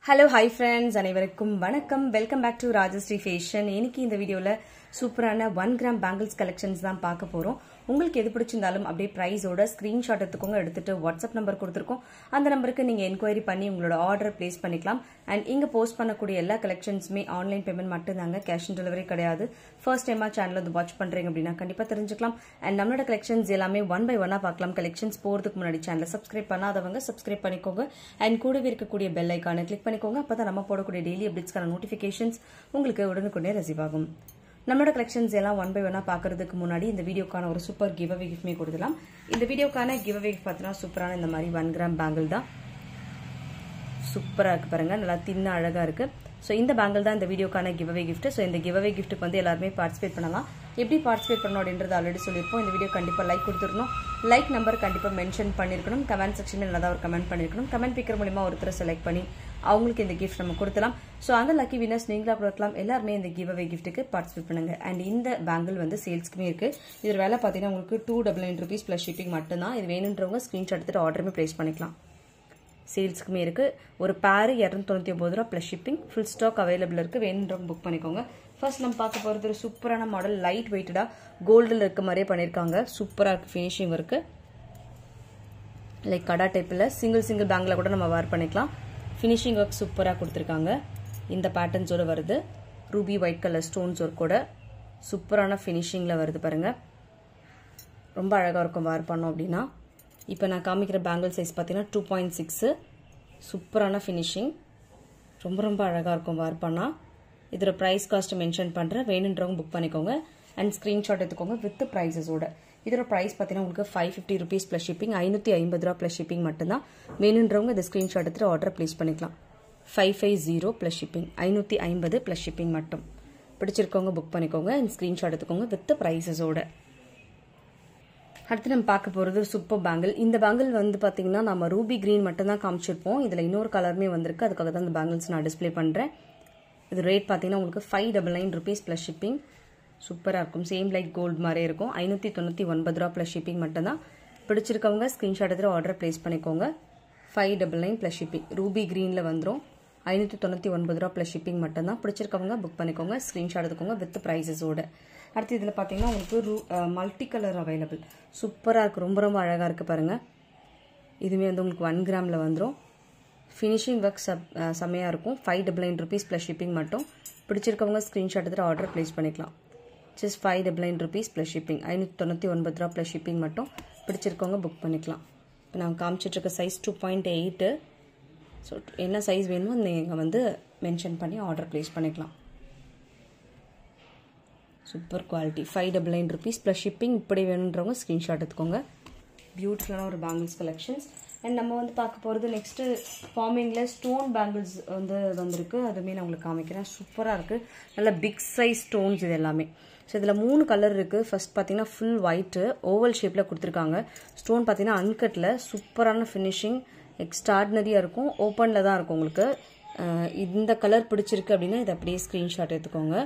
hello hi friends அனைவருக்கும் வணக்கம் welcome back to Rajashree fashion இன்னைக்கு இந்த வீடியோவில் சூப்பரான ஒன் கிராம் பேங்கிள்ஸ் கலெக்ஷன்ஸ் தான் பார்க்க போகிறோம் உங்களுக்கு எது பிடிச்சிருந்தாலும் அப்படியே ப்ரைஸோட ஸ்க்ரீன்ஷாட் எடுத்துக்கோங்க எடுத்துட்டு வாட்ஸ்அப் நம்பர் கொடுத்துருக்கோம் அந்த நம்பருக்கு நீங்கள் என்கொயரி பண்ணி உங்களோட ஆர்டர் ப்ளேஸ் பண்ணிக்கலாம் அண்ட் இங்கே போஸ்ட் பண்ணக்கூடிய எல்லா கலெக்ஷன்ஸுமே ஆன்லைன் பேமெண்ட் மட்டும்தாங்க கேஷ் ஆன் டெலிவரி கிடையாது ஃபர்ஸ்ட் டைமாக சேனல் வந்து வாட்ச் பண்ணுறீங்க அப்படின்னா கண்டிப்பாக தெரிஞ்சுக்கலாம் அண்ட் நம்மளோட கலெக்ஷன்ஸ் எல்லாமே ஒன் பை ஒன்னாக பார்க்கலாம் கலெக்ஷன்ஸ் போகிறதுக்கு முன்னாடி சேனலை சப்ஸ்கிரைப் பண்ணாதவங்க சப்ஸ்கிரைப் பண்ணிக்கோங்க அண்ட் கூடவே இருக்கக்கூடிய பெல் ஐக்கானை கிளிக் பண்ணிக்கோங்க அப்போ தான் நம்ம போடக்கூடிய டெய்லி அப்டேட்ஸ்க்கான நோட்டிஃபிகேஷன்ஸ் உங்களுக்கு உடனுக்குடனே ரிசீவ் ஆகும் நம்மளோட கலெக்ஷன்ஸ் எல்லாம் ஒன் பை ஒன்னா பார்க்கறதுக்கு முன்னாடி இந்த வீடியோக்கான ஒரு சூப்பர் கிவ் அவே கிஃப்ட்மே கொடுக்கலாம் இந்த வீடியோக்கான கிவ் அவே கிஃப்ட் பார்த்தீங்கன்னா சூப்பரான இந்த மாதிரி ஒன் கிராம் பேங்கிள் தான் சூப்பராக இருக்கு பாருங்க நல்லா தின்ன அழகாக இருக்கு ஸோ இந்த பேங்கிள் தான் இந்த வீடியோக்கான கிவ் அவே கிஃப்ட் ஸோ இந்த கிவ் அவே கிஃப்ட்டுக்கு வந்து எல்லாருமே பார்ட்டிசிபேட் பண்ணலாம் எப்படி பார்ட்டிசிபேட் பண்ணணும் அப்படின்றது ஆல்ரெடி சொல்லியிருப்போம் இந்த வீடியோ கண்டிப்பாக லைக் கொடுத்துருக்கணும் லைக் நம்பர் கண்டிப்பாக மென்ஷன் பண்ணியிருக்கணும் கமெண்ட் செக்ஷனில் நல்லா ஒரு கமெண்ட் பண்ணியிருக்கணும் கமெண்ட் பிக்கர் மூலிமா ஒருத்தரை செலக்ட் பண்ணி அவங்களுக்கு இந்த கிஃப்ட் நம்ம கொடுக்கலாம் ஸோ அந்த லக்கி வினர்ஸ் நீங்களாக கொடுக்கலாம் எல்லாருமே இந்த கிவ் அவே கிஃப்ட்டுக்கு பார்ட்டிசிபேட் பண்ணுங்க அண்ட் இந்த பேங்கிள் வந்து சேல்ஸ்க்குமே இருக்கு இது வேலை பார்த்தீங்கன்னா உங்களுக்கு two double nine rupees plus shipping மட்டும்தான் இது வேணுன்றவங்க ஸ்க்ரீன்ஷாட் எடுத்துட்டு ஆர்டருமே ப்ளேஸ் பண்ணிக்கலாம் சேல்ஸுக்குமே இருக்குது ஒரு பேரு இரநூத்தொண்ணூற்றி ஒம்பது ரூபா plus shipping full stock available இருக்குது வேணுன்றவங்க புக் பண்ணிக்கோங்க ஃபர்ஸ்ட் நம்ம பார்க்க போகிறது ஒரு சூப்பரான மாடல் லைட் வெயிட்டடாக கோல்டில் இருக்க மாதிரியே பண்ணியிருக்காங்க சூப்பராக இருக்குது ஃபினிஷிங் இருக்குது லைக் கடா டைப்பில் சிங்கிள் சிங்கிள் பேங்கில் கூட நம்ம வேர் பண்ணிக்கலாம் ஃபினிஷிங் ஒர்க் சூப்பராக கொடுத்துருக்காங்க இந்த பேட்டர்ன்ஸோட வருது ரூபி ஒயிட் கலர் ஸ்டோன்ஸ் ஒர்க்கோட சூப்பரான ஃபினிஷிங்கில் வருது பாருங்கள் ரொம்ப அழகாக இருக்கும் வேர் பண்ணோம் அப்படின்னா இப்போ நான் காமிக்கிற பேங்கிள் சைஸ் பார்த்தீங்கன்னா டூ பாயிண்ட் சிக்ஸு சூப்பரான ஃபினிஷிங் ரொம்ப ரொம்ப அழகாக இருக்கும் வேர் பண்ணால் இதோட ப்ரைஸ் காஸ்ட்டு மென்ஷன் பண்ணுறேன் வேணுன்றவங்க புக் பண்ணிக்கோங்க அண்ட் ஸ்க்ரீன்ஷாட் எடுத்துக்கோங்க வித் ப்ரைஸஸோட இதோட ப்ரைஸ் பார்த்தீங்கன்னா உங்களுக்கு five fifty rupees plus shipping ஐநூற்றி ஐம்பது ரூபா ப்ளஸ் ஷிப்பிங் மட்டும்தான் வேணுன்றவங்க இந்த ஸ்க்ரீன்ஷாட் எடுத்துகிட்டு ஆர்டர் ப்ளேஸ் பண்ணிக்கலாம் five five zero plus shipping ஐநூற்றி ஐம்பது ப்ளஸ் ஷிப்பிங் மட்டும் பிடிச்சிருக்கவங்க புக் பண்ணிக்கோங்க அண்ட் ஸ்க்ரீன்ஷாட் எடுத்துக்கோங்க வித் ப்ரைஸஸோட அடுத்து நம்ம பார்க்க போகிறது சூப்பர் பேங்கிள் இந்த பேங்கிள் வந்து பார்த்தீங்கன்னா நம்ம ரூபி க்ரீன் மட்டும் தான் காமிச்சிருப்போம் இதில் இன்னொரு கலருமே வந்திருக்கு அதுக்காக தான் இந்த பேங்கிள்ஸ் நான் டிஸ்பிளே பண்ணுறேன் இது ரேட் பார்த்தீங்கன்னா உங்களுக்கு five double nine rupees plus shipping சூப்பராக இருக்கும் சேம் லைக் கோல்டு மாதிரியே இருக்கும் ஐநூற்றி தொண்ணூற்றி ஒன்பது ரூபா ப்ளஸ் ஷிப்பிங் மட்டும்தான் பிடிச்சிருக்கவங்க ஸ்க்ரீன்ஷாட் எடுத்து ஆர்டர் ப்ளேஸ் பண்ணிக்கோங்க five double nine plus shipping ruby க்ரீனில் வந்துடும் ஐநூற்றி தொண்ணூற்றி ஒன்பது ரூபா ப்ளஸ் ஷிப்பிங் மட்டும்தான் பிடிச்சிருக்கவங்க புக் பண்ணிக்கோங்க ஸ்க்ரீன்ஷாட் எடுத்துக்கோங்க வித் ப்ரைஸஸோட அடுத்து இதில் பார்த்தீங்கன்னா உங்களுக்கு ரூ மல்டி கலர் அவைலபிள் சூப்பராக இருக்குது ரொம்ப ரொம்ப அழகாக இருக்குது பாருங்கள் இதுவுமே வந்து உங்களுக்கு ஒன் கிராமில் வந்துடும் ஃபினிஷிங் ஒர்க் சப் செம்மையாக இருக்கும் five double nine rupees plus shipping மட்டும் பிடிச்சிருக்கவங்க ஸ்க்ரீன்ஷாட் எடுத்துகிட்டு ஆர்டர் ப்ளேஸ் பண்ணிக்கலாம் just five double nine rupees plus shipping ஐநூற்றி தொண்ணூற்றி ஒன்பது ரூபா ப்ளஸ் ஷிப்பிங் மட்டும் பிடிச்சிருக்கவங்க புக் பண்ணிக்கலாம் இப்போ நான் காமிச்சிட்ருக்க size two point eight so என்ன சைஸ் வேணுமோ நீங்கள் வந்து மென்ஷன் பண்ணி ஆர்டர் ப்ளேஸ் பண்ணிக்கலாம் super quality five double nine rupees plus shipping இப்படி வேணுன்றவங்க ஸ்க்ரீன்ஷாட் எடுத்துக்கோங்க பியூட்டிஃபுல்லான ஒரு பேங்கிள்ஸ் கலெக்ஷன்ஸ் அண்ட் நம்ம வந்து பார்க்க போகிறது நெக்ஸ்ட்டு ஃபார்மிங்கில் ஸ்டோன் பேங்கிள்ஸ் வந்து வந்திருக்கு அதுவுமே நான் உங்களுக்கு காமிக்கிறேன் சூப்பராக இருக்குது நல்ல பிக் சைஸ் ஸ்டோன்ஸ் இது எல்லாமே ஸோ இதில் மூணு கலர் இருக்குது ஃபர்ஸ்ட் பார்த்தீங்கன்னா ஃபுல் ஒயிட்டு ஓவல் ஷேப்பில் கொடுத்துருக்காங்க ஸ்டோன் பார்த்தீங்கன்னா அன்கட்டில் சூப்பரான ஃபினிஷிங் எக்ஸ்ட்ராடினரியாக இருக்கும் ஓப்பனில் தான் இருக்கும் உங்களுக்கு இந்த கலர் பிடிச்சிருக்கு அப்படின்னா இதை அப்படியே ஸ்க்ரீன்ஷாட் எடுத்துக்கோங்க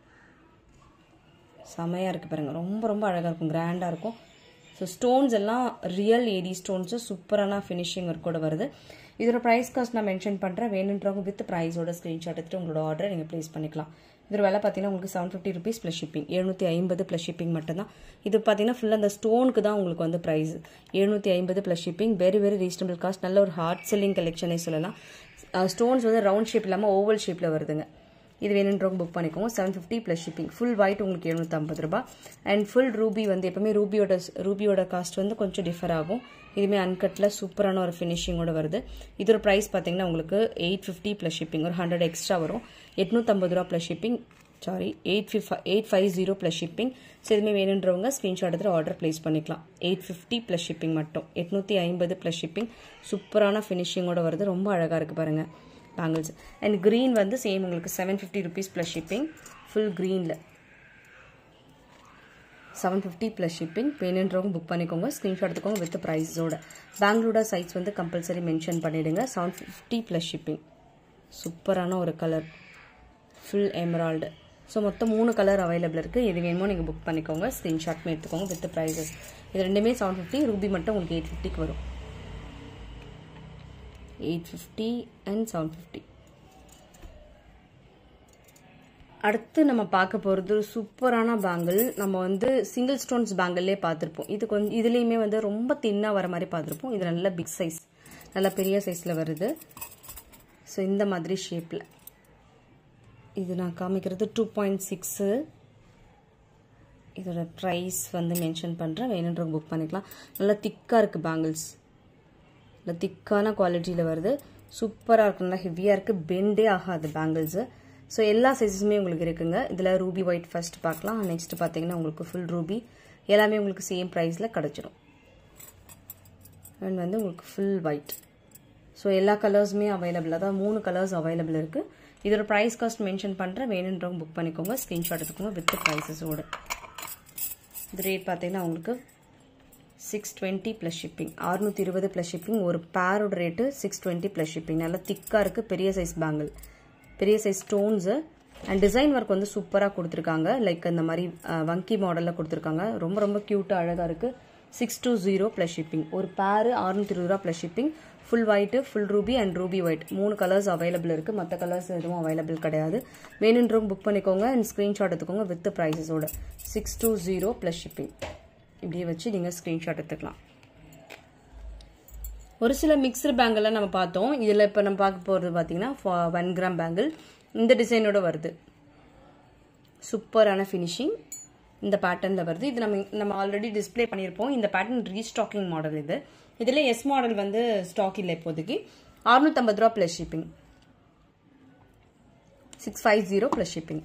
செமையாக இருக்குது பாருங்கள் ரொம்ப ரொம்ப அழகாக இருக்கும் கிராண்டாக இருக்கும் ஸோ ஸ்டோன்ஸ் எல்லாம் ரியல் ஏடி ஸ்டோன்ஸு சூப்பரான ஃபினிஷிங் ஒர்க்கோட வருது இதோட ப்ரைஸ் காஸ்ட் நான் மென்ஷன் பண்ணுறேன் வேணுன்றவங்க வித் ப்ரைஸோட ஸ்க்ரீன்ஷாட் எடுத்துட்டு உங்களோட ஆர்டரை நீங்கள் ப்ளேஸ் பண்ணிக்கலாம் இதோட விலை பார்த்தீங்கன்னா உங்களுக்கு seven fifty rupees plus shipping எழுநூற்றி ஐம்பது ப்ளஸ் ஷிப்பிங் மட்டும்தான் இது பார்த்தீங்கன்னா ஃபுல்லாக அந்த ஸ்டோனுக்கு தான் உங்களுக்கு வந்து ப்ரைஸ் எழுநூற்றி ஐம்பது plus shipping very very reasonable cost நல்ல ஒரு ஹார்ட் செல்லிங் கலெக்ஷனே சொல்லலாம் ஸ்டோன்ஸ் வந்து ரவுண்ட் ஷேப் இல்லாமல் ஓவல் ஷேப்பில் வருதுங்க இது வேணுன்றவங்க புக் பண்ணிக்கோங்க seven fifty plus shipping full white உங்களுக்கு எழுநூற்றம்பது ரூபா அண்ட் ஃபுல் ரூபி வந்து எப்பவுமே ரூபியோட ரூபியோட காஸ்ட் வந்து கொஞ்சம் டிஃபர் ஆகும் இதுவுமே அன்கட்டில் சூப்பரான ஒரு ஃபினிஷிங்கோட வருது இதோட ப்ரைஸ் பார்த்தீங்கன்னா உங்களுக்கு எயிட் ஃபிஃப்டி ப்ளஸ் ஷிப்பிங் ஒரு ஹண்ட்ரட் எக்ஸ்ட்ரா வரும் எட்நூற்றம்பது ரூபா plus shipping sorry eight fif eight five zero plus shipping so இதுவுமே வேணுன்றவங்க ஸ்க்ரீன்ஷாட் எடுத்து ஆர்டர் ப்ளேஸ் பண்ணிக்கலாம் எயிட் ஃபிஃப்டி ப்ளஸ் ஷிப்பிங் மட்டும் எட்நூற்றி ஐம்பது ப்ளஸ் ஷிப்பிங் சூப்பரான ஃபினிஷிங்கோட வருது ரொம்ப அழகாக இருக்குது பாருங்கள் பேங்கிள்ஸ் அண்ட் க்ரீன் வந்து சேம் உங்களுக்கு seven fifty rupees plus shipping full க்ரீனில் செவன் ஃபிஃப்டி ப்ளஸ் ஷிப்பிங் வேணுன்றவங்க புக் பண்ணிக்கோங்க ஸ்க்ரீன்ஷாட் எடுத்துக்கோங்க வித் ப்ரைஸோட பெங்களூரோட சைஸ் வந்து கம்பல்சரி மென்ஷன் பண்ணிவிடுங்க செவன் ஃபிஃப்டி ப்ளஸ் ஷிப்பிங் சூப்பரான ஒரு கலர் ஃபுல் எமரால்டு ஸோ மொத்தம் மூணு கலர் அவைலபிள் இருக்குது எது வேணுமோ நீங்கள் புக் பண்ணிக்கோங்க ஸ்க்ரீன்ஷாட்மே எடுத்துக்கோங்க வித் ப்ரைஸஸ் இது ரெண்டுமே செவன் ஃபிஃப்டி ரூபி மட்டும் உங்களுக்கு எயிட் ஃபிஃப்டிக்கு வரும் eight fifty and seven fifty அடுத்து நம்ம பார்க்க போகிறது சூப்பரான பேங்கிள் நம்ம வந்து சிங்கிள் ஸ்டோன்ஸ் பேங்கிள்லேயே பார்த்துருப்போம் இது கொஞ்சம் இதுலேயுமே வந்து ரொம்ப தின்னாக வர மாதிரி பார்த்துருப்போம் இது நல்ல பிக் சைஸ் நல்ல பெரிய சைஸில் வருது ஸோ இந்த மாதிரி ஷேப்பில் இது நான் காமிக்கிறது டூ பாயிண்ட் சிக்ஸு இதோட ப்ரைஸ் வந்து மென்ஷன் பண்ணுறேன் வேணுன்றவங்க புக் பண்ணிக்கலாம் நல்லா திக்காக இருக்குது பேங்கிள்ஸ் நல்லா திக்கான குவாலிட்டியில் வருது சூப்பராக இருக்கும் நல்லா ஹெவியாக இருக்குது பெண்டே ஆகாது பேங்கிள்ஸு ஸோ எல்லா சைஸஸுமே உங்களுக்கு இருக்குங்க இதில் ரூபி ஒயிட் ஃபர்ஸ்ட் பார்க்கலாம் நெக்ஸ்ட் பார்த்தீங்கன்னா உங்களுக்கு ஃபுல் ரூபி எல்லாமே உங்களுக்கு சேம் ப்ரைஸில் கிடச்சிரும் அண்ட் வந்து உங்களுக்கு ஃபுல் ஒயிட் ஸோ எல்லா கலர்ஸுமே அவைலபிள் அதாவது மூணு கலர்ஸ் அவைலபிள் இருக்குது இதோட ப்ரைஸ் காஸ்ட் மென்ஷன் பண்ணுறேன் வேணுன்றவங்க புக் பண்ணிக்கோங்க ஸ்க்ரீன்ஷாட் எடுத்துக்கோங்க வித் ப்ரைஸஸோட இது ரேட் பார்த்தீங்கன்னா உங்களுக்கு சிக்ஸ் டுவெண்ட்டி ப்ளஸ் ஷிப்பிங் அறுநூற்றி இருபது ப்ளஸ் ஷிப்பிங் ஒரு பேரோட rate six twenty plus shipping நல்லா திக்காக இருக்குது பெரிய சைஸ் பேங்கிள் பெரிய size stones and design work வந்து சூப்பராக கொடுத்துருக்காங்க லைக் இந்த மாதிரி வங்கி மாடலில் கொடுத்துருக்காங்க ரொம்ப ரொம்ப க்யூட்டாக அழகாக இருக்குது six two zero plus shipping ஒரு பேரு அறுநூத்தி இருபது ரூபா plus shipping full white full ruby and ruby white மூணு கலர்ஸ் அவைலபிள் இருக்குது மற்ற கலர்ஸ் எதுவும் அவைலபிள் கிடையாது வேணுன்றவங்க புக் பண்ணிக்கோங்க அண்ட் ஸ்க்ரீன்ஷாட் எடுத்துக்கோங்க வித் ப்ரைஸஸோட six two zero plus shipping இப்படியே வச்சு நீங்கள் ஸ்க்ரீன்ஷாட் எடுத்துக்கலாம் ஒரு சில மிக்சர் பேங்கிள்லாம் நம்ம பார்த்தோம் இதில் இப்போ நம்ம பார்க்க போகிறது பார்த்தீங்கன்னா ஒன் கிராம் பேங்கிள் இந்த டிசைனோட வருது சூப்பரான ஃபினிஷிங் இந்த பேட்டர்னில் வருது இது நம்ம நம்ம ஆல்ரெடி டிஸ்பிளே பண்ணியிருப்போம் இந்த பேட்டர்ன் ரீஸ்டாக்கிங் மாடல் இது இதில் எஸ் மாடல் வந்து ஸ்டாக் இல்லை இப்போதைக்கு அறுநூத்தம்பது ரூபா plus shipping six five zero plus shipping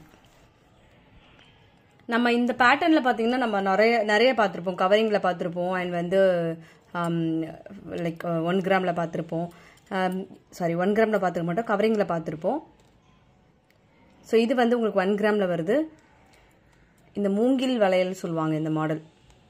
நம்ம இந்த பேட்டர்னில் பார்த்தீங்கன்னா நம்ம நிறைய நிறைய பார்த்துருப்போம் கவரிங்கில் பார்த்துருப்போம் அண்ட் வந்து லைக் ஒன் கிராமில் பார்த்துருப்போம் சாரி ஒன் கிராமில் பார்த்துருக்க மாட்டோம் கவரிங்கில் பார்த்துருப்போம் ஸோ இது வந்து உங்களுக்கு ஒன் கிராமில் வருது இந்த மூங்கில் வளையல் சொல்லுவாங்க இந்த மாடல்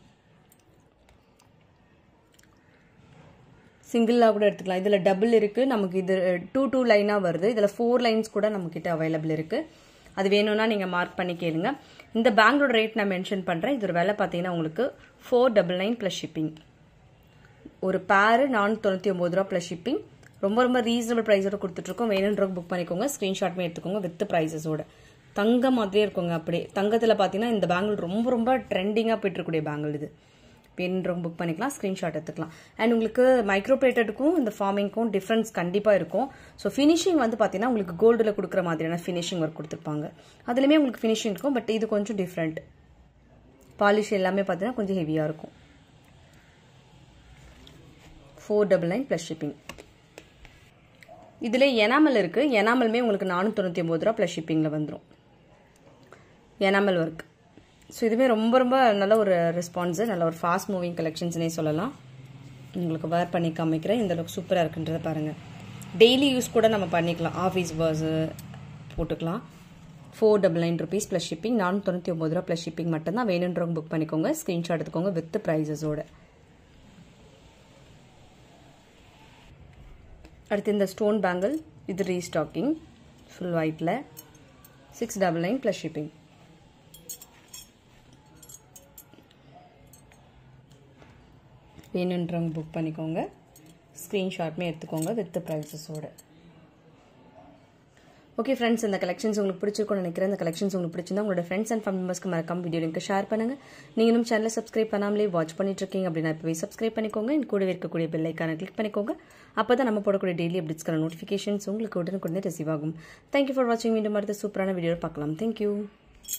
சிங்கிளாக கூட எடுத்துக்கலாம் இதில் டபுள் இருக்குது நமக்கு இது டூ டூ லைனாக வருது இதில் ஃபோர் லைன்ஸ் கூட நம்மக்கிட்ட அவைலபிள் இருக்குது அது வேணும்னா நீங்கள் மார்க் பண்ணி கேளுங்க இந்த பேங்கோட ரேட் நான் மென்ஷன் பண்ணுறேன் இதோட விலை பார்த்தீங்கன்னா உங்களுக்கு four double nine plus shipping ஒரு பேரு நானூற்றி தொண்ணூற்றி ஒம்பது ரூபா ப்ளஸ் ஷிப்பிங் ரொம்ப ரொம்ப ரீசனபிள் ப்ரைஸோட கொடுத்துட்ருக்கோம் வேணுன்றவங்க புக் பண்ணிக்கோங்க ஸ்க்ரீன்ஷாட்மே எடுத்துக்கோங்க வித் ப்ரைஸஸோட தங்கம் மாதிரியே இருக்குங்க அப்படியே தங்கத்தில் பார்த்தீங்கன்னா இந்த பேங்கிள் ரொம்ப ரொம்ப ட்ரெண்டிங்காக போயிட்டுருக்கூடிய பேங்கிள் இது வேணுன்றவங்க புக் பண்ணிக்கலாம் ஸ்க்ரீன்ஷாட் எடுத்துக்கலாம் அண்ட் உங்களுக்கு மைக்ரோப்ளேட்டடுக்கும் இந்த ஃபார்மிங்க்கும் டிஃப்ரென்ஸ் கண்டிப்பாக இருக்கும் ஸோ ஃபினிஷிங் வந்து பார்த்தீங்கன்னா உங்களுக்கு கோல்டில் கொடுக்குற மாதிரியான ஃபினிஷிங் ஒர்க் கொடுத்துருப்பாங்க அதுலேயுமே உங்களுக்கு ஃபினிஷிங் இருக்கும் பட் இது கொஞ்சம் டிஃப்ரெண்ட் பாலிஷ் எல்லாமே பார்த்தீங்கன்னா கொஞ்சம் ஹெவியாக இருக்கும் four double nine plus shipping இதில் எனாமல் இருக்குது எனாமலுமே உங்களுக்கு நானூற்றி ஒம்பது ரூபா ப்ளஸ் ஷிப்பிங்கில் வந்துடும் எனாமல் ஒர்க் ஸோ இதுவே ரொம்ப ரொம்ப நல்ல ஒரு ரெஸ்பான்ஸு நல்ல ஒரு ஃபாஸ்ட் மூவிங் கலெக்ஷன்ஸ்னே சொல்லலாம் உங்களுக்கு வேர் பண்ணி காமிக்கிறேன் இந்த அளவுக்கு சூப்பராக இருக்குன்றதை பாருங்கள் டெய்லி யூஸ் கூட நம்ம பண்ணிக்கலாம் ஆஃபீஸ் பர்ஸு போட்டுக்கலாம் four double nine rupees plus shipping நானூற்றி தொண்ணூற்றி ஒம்பது ரூபா ப்ளஸ் ஷிப்பிங் மட்டும்தான் வேணுன்றவங்க புக் பண்ணிக்கோங்க ஸ்க்ரீன்ஷாட் எடுத்துக்கோங்க வித் ப்ரைஸஸோட அடுத்து இந்த ஸ்டோன் பேங்கிள் இது ரீஸ்டாக்கிங் ஃபுல் ஒயிட்டில் six double nine plus shipping வேணுன்றவங்க புக் பண்ணிக்கோங்க ஸ்க்ரீன்ஷாட்மே எடுத்துக்கோங்க வித் ப்ரைஸஸோட ஓகே ஃப்ரெண்ட்ஸ் இந்த கலெக்ஷன்ஸ் உங்களுக்கு பிடிச்சிருக்கும்னு நினைக்கிறேன் இந்த கலெக்ஷன்ஸ் உங்களுக்கு பிடிச்சிருந்தா உங்களோட ஃப்ரெண்ட்ஸ் அண்ட் ஃபேமிலி மெம்பர்ஸ்க்கு மறக்காம வீடியோ லிங்க் ஷேர் பண்ணுங்க நீங்களும் சேனலை சப்ஸ்கிரைப் பண்ணாமலே வாட்ச் பண்ணிட்டு இருக்கீங்க அப்படின்னா இப்போவே சப்ஸ்கிரைப் பண்ணிக்கோங்க என் கூடவே இருக்கக்கூடிய பெல் ஐக்கான கிளிக் பண்ணிக்கோங்க அப்போ தான் நம்ம போடக்கூடிய டெய்லி அப்டேட்ஸ்க்கான நோட்டிஃபிகேஷன்ஸ் உங்களுக்கு உடனுக்குடனே ரிசீவ் ஆகும் தேங்க்யூ ஃபார் வாட்சிங் மீண்டும் அடுத்த சூப்பரான வீடியோ பார்க்கலாம் தேங்க்யூ